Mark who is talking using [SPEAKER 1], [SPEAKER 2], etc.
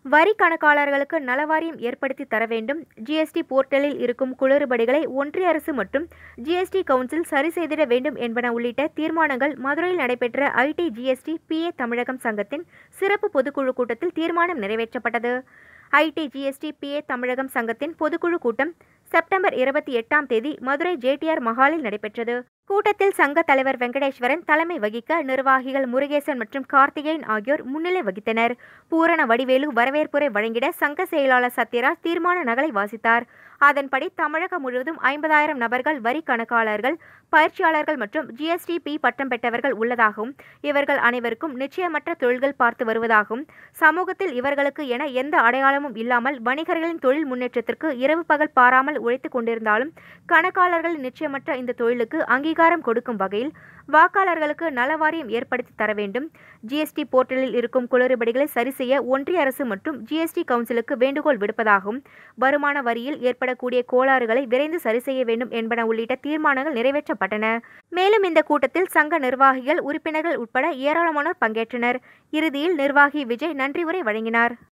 [SPEAKER 1] வரி கணக்காளர்களுக்கு நலவாரியம் ஏற்படுத்தி தர வேண்டும் ஜிஎஸ்டி போர்ட்டலில் இருக்கும் குளறுபடிகளை ஒன்றிய அரசு மற்றும் ஜிஎஸ்டி கவுன்சில் சரி செய்திட வேண்டும் என்பன உள்ளிட்ட தீர்மானங்கள் மதுரையில் நடைபெற்ற ஐடி ஜிஎஸ்டி பிஏ தமிழகம் சங்கத்தின் சிறப்பு பொதுக்குழு கூட்டத்தில் தீர்மானம் நிறைவேற்றப்பட்டது ஐடி ஜிஎஸ்டி பிஏ தமிழகம் சங்கத்தின் பொதுக்குழு கூட்டம் செப்டம்பர் இருபத்தி எட்டாம் தேதி மதுரை ஜேடிஆர் மஹாலில் நடைபெற்றது கூட்டத்தில் சங்க தலைவர் வெங்கடேஸ்வரன் தலைமை வகிக்க நிர்வாகிகள் முருகேசன் மற்றும் கார்த்திகேயன் ஆகியோர் முன்னிலை வகித்தனர் பூரண வடிவேலு வரவேற்புரை வழங்கிட சங்க செயலாளர் சத்யராஜ் தீர்மான நகலை வாசித்தார் அதன்படி தமிழகம் முழுவதும் ஐம்பதாயிரம் நபர்கள் வரி கணக்காளர்கள் பயிற்சியாளர்கள் மற்றும் ஜிஎஸ்டி பி பட்டம் பெற்றவர்கள் உள்ளதாகவும் இவர்கள் அனைவருக்கும் நிச்சயமற்ற தொழில்கள் பார்த்து வருவதாகவும் சமூகத்தில் இவர்களுக்கு என எந்த அடையாளமும் இல்லாமல் வணிகர்களின் தொழில் முன்னேற்றத்திற்கு இரவு பகல் பாராமல் உழைத்துக் கொண்டிருந்தாலும் கணக்காளர்களின் நிச்சயமற்ற இந்த தொழிலுக்கு அங்கீகாரம் கொடுக்கும் வகையில் வாக்காளர்களுக்கு நலவாரியம் ஏற்படுத்தி தர வேண்டும் ஜிஎஸ்டி போர்ட்டலில் இருக்கும் குளறுபடிகளை சரி செய்ய ஒன்றிய அரசு மற்றும் ஜிஎஸ்டி கவுன்சிலுக்கு வேண்டுகோள் விடுப்பதாகவும் வருமான வரியில் ஏற்படக்கூடிய கோளாறுகளை விரைந்து சரி செய்ய வேண்டும் என்பன உள்ளிட்ட தீர்மானங்கள் நிறைவேற்றப்பட்டன மேலும் இந்த கூட்டத்தில் சங்க நிர்வாகிகள் உறுப்பினர்கள் உட்பட ஏராளமானோர் பங்கேற்றனர் இறுதியில் நிர்வாகி விஜய் நன்றி உரை வழங்கினார்